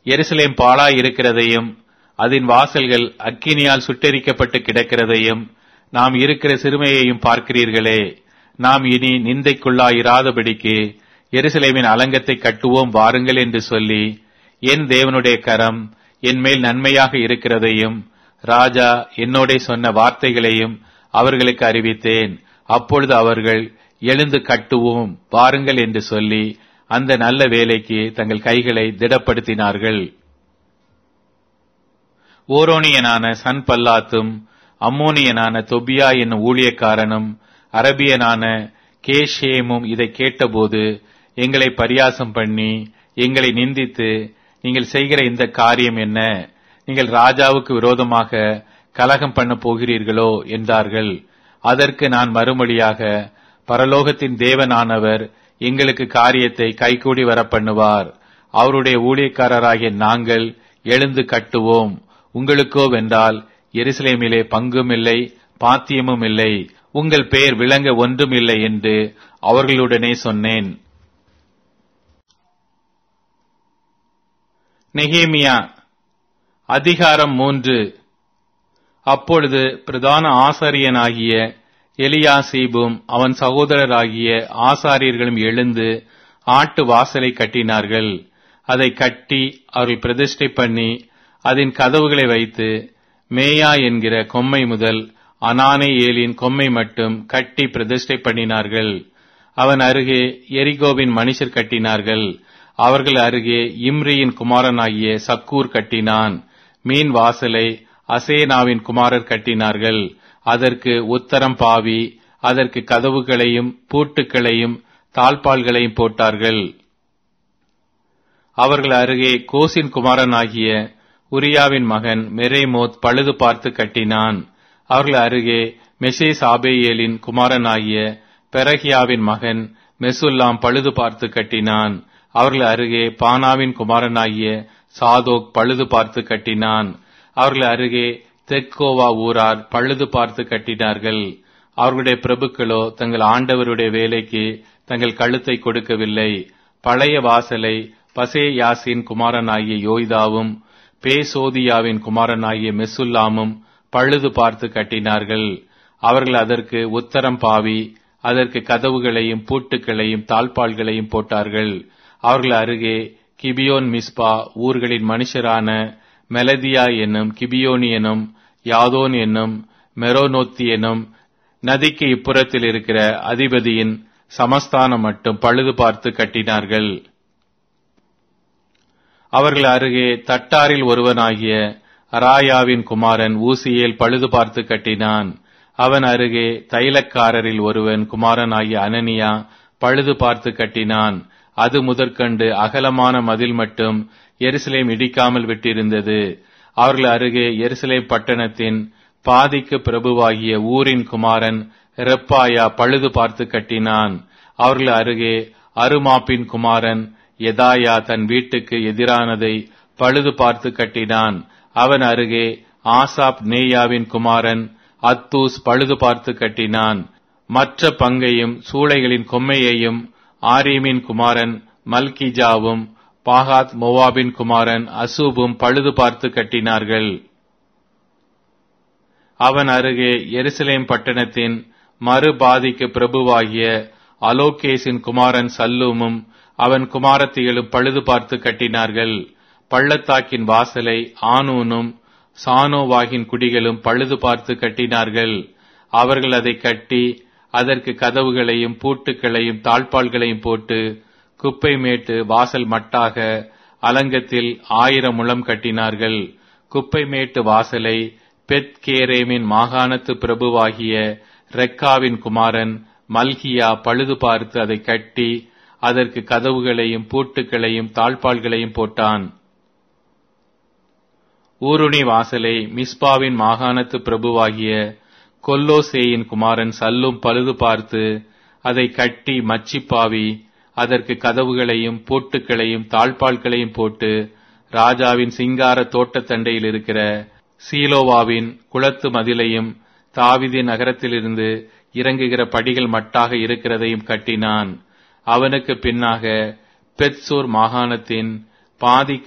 எருசலேம் பாழாய் இருக்கிறதையும் அதன் வாசல்கள் அக்கினியால் சுட்டெரிக்கப்பட்டு கிடக்கிறதையும் நாம் இருக்கிற சிறுமையையும் பார்க்கிறீர்களே நாம் இனி நிந்தைக்குள்ளாயிராதபடிக்கு எருசலேமின் அலங்கத்தை கட்டுவோம் வாருங்கள் என்று சொல்லி என் தேவனுடைய கரம் என் மேல் நன்மையாக இருக்கிறதையும் ராஜா என்னோட சொன்ன வார்த்தைகளையும் அவர்களுக்கு அறிவித்தேன் அப்பொழுது அவர்கள் எழுந்து கட்டுவோம் வாருங்கள் என்று சொல்லி அந்த நல்ல வேலைக்கு தங்கள் கைகளை திடப்படுத்தினார்கள் ஓரோனியனான சன்பல்லாத்தும் அம்மோனியனான தொபியா என்னும் ஊழியக்காரனும் அரபியனான கேஷேமும் இதை கேட்டபோது எங்களை பரியாசம் பண்ணி எங்களை நிந்தித்து நீங்கள் செய்கிற இந்த காரியம் என்ன நீங்கள் ராஜாவுக்கு விரோதமாக கலகம் பண்ண போகிறீர்களோ என்றார்கள் அதற்கு நான் மறுமொழியாக பரலோகத்தின் தேவனானவர் எங்களுக்கு காரியத்தை கைகூடி வர பண்ணுவார் அவருடைய ஊழியக்காரராகிய நாங்கள் எழுந்து கட்டுவோம் உங்களுக்கோ வென்றால் எருசலேமிலே பங்கும் இல்லை பாத்தியமும் இல்லை உங்கள் பெயர் விளங்க ஒன்றும் இல்லை என்று அவர்களுடனே சொன்னேன் நெகேமியா அதிகாரம் மூன்று அப்பொழுது பிரதான ஆசாரியனாகிய எலியாசீபும் அவன் சகோதரராகிய ஆசாரியர்களும் எழுந்து ஆட்டு வாசலை கட்டினார்கள் அதை கட்டி அவர்கள் பிரதிஷ்டை பண்ணி அதன் கதவுகளை வைத்து மேயா என்கிற கொம்மை முதல் அனானே ஏலின் கொம்மை மட்டும் கட்டி பிரதிஷ்டை பண்ணினார்கள் அவன் அருகே எரிகோவின் மனுஷர் கட்டினார்கள் அவர்கள் அருகே இம்ரியின் குமாரனாகிய சக்கூர் கட்டினான் மீன் வாசலை அசேனாவின் குமாரர் கட்டினார்கள் அதற்கு உத்தரம் பாவி அதற்கு கதவுகளையும் பூட்டுக்களையும் தாழ்பால்களையும் போட்டார்கள் அவர்கள் அருகே கோசின் குமாரனாகிய உரியாவின் மகன் மெரேமோத் பழுது பார்த்து கட்டினான் அவர்கள் அருகே மெஷே சாபேயேலின் குமாரனாகிய பெரகியாவின் மகன் மெசுல்லாம் பழுது பார்த்து கட்டினான் அவர்கள் அருகே பானாவின் குமாரனாகிய சாதோக் பழுது பார்த்து கட்டினான் அவர்கள் அருகே தெக்கோவா ஊரார் பழுது பார்த்து கட்டினார்கள் அவர்களுடைய பிரபுக்களோ தங்கள் ஆண்டவருடைய வேலைக்கு தங்கள் கழுத்தை கொடுக்கவில்லை பழைய வாசலை பசே யாசின் குமாரனாகிய யோய்தாவும் பேசோதியாவின் குமாரனாகிய மெசுல்லாமும் பழுது பார்த்து கட்டினார்கள் அவர்கள் அதற்கு உத்தரம் பாவி அதற்கு கதவுகளையும் பூட்டுக்களையும் தாழ்பால்களையும் போட்டார்கள் அவர்கள் அருகே கிபியோன் மிஸ்பா ஊர்களின் மனுஷரான மெலதியா என்னும் கிபியோனியனும் யாதோன் என்னும் மெரோனோத்தி என்னும் நதிக்கு இப்புறத்தில் இருக்கிற அதிபதியின் சமஸ்தானம் மட்டும் பழுது பார்த்து கட்டினார்கள் அவர்கள் அருகே தட்டாரில் ஒருவனாகிய அராயாவின் குமாரன் ஊசியேல் பழுது பார்த்து கட்டினான் அவன் அருகே தைலக்காரரில் ஒருவன் குமாரனாகிய அனனியா பழுது பார்த்து கட்டினான் அது முதற்கண்டு அகலமான மதில் மட்டும் எருசலேம் இடிக்காமல் விட்டிருந்தது அவர்கள் அருகே எருசலேம் பட்டணத்தின் பாதிக்கு பிரபுவாகிய ஊரின் குமாரன் ரெப்பாயா பழுது பார்த்து கட்டினான் அவர்கள் அருகே அருமாப்பின் குமாரன் எதாயா தன் வீட்டுக்கு எதிரானதை பழுது பார்த்து கட்டினான் அவன் அருகே ஆசாப் நேயாவின் குமாரன் அத்தூஸ் பழுது பார்த்து கட்டினான் மற்ற பங்கையும் சூளைகளின் கொம்மையையும் ஆரீமின் குமாரன் மல்கிஜாவும் பாகாத் மோவாபின் குமாரன் அசூபும் பழுது பார்த்து கட்டினார்கள் அவன் அருகே எருசலேம் பட்டணத்தின் மறுபாதிக்கு பிரபுவாகிய அலோகேசின் குமாரன் சல்லூமும் அவன் குமாரத்திகளும் பழுது பார்த்து கட்டினார்கள் பள்ளத்தாக்கின் வாசலை ஆனூனும் சானோவாகின் குடிகளும் பழுது பார்த்து கட்டினார்கள் அவர்கள் அதை கட்டி அதற்கு கதவுகளையும் பூட்டுக்களையும் தாழ்பால்களையும் போட்டு குப்பை மேட்டு வாசல் மட்டாக அலங்கத்தில் ஆயிரம் முழம் கட்டினார்கள் குப்பை மேட்டு வாசலை பெத் கேரேமின் மாகாணத்து பிரபுவாகிய ரெக்காவின் குமாரன் மல்கியா பழுது பார்த்து அதை கட்டி அதற்கு கதவுகளையும் பூட்டுக்களையும் தாழ்பால்களையும் போட்டான் ஊருணி வாசலை மிஸ்பாவின் மாகாணத்து பிரபுவாகிய கொல்லோசேயின் குமாரன் சல்லும் பழுது பார்த்து அதை கட்டி மச்சிப்பாவி அதற்கு கதவுகளையும் பூட்டுக்களையும் தாழ்பால்களையும் போட்டு ராஜாவின் சிங்கார தோட்டத்தண்டையில் இருக்கிற சீலோவாவின் குளத்து மதிலையும் தாவிதி நகரத்திலிருந்து இறங்குகிற படிகள் மட்டாக இருக்கிறதையும் கட்டினான் அவனுக்கு பின்னாக பெத்சூர் மாகாணத்தின் பாதிக்கு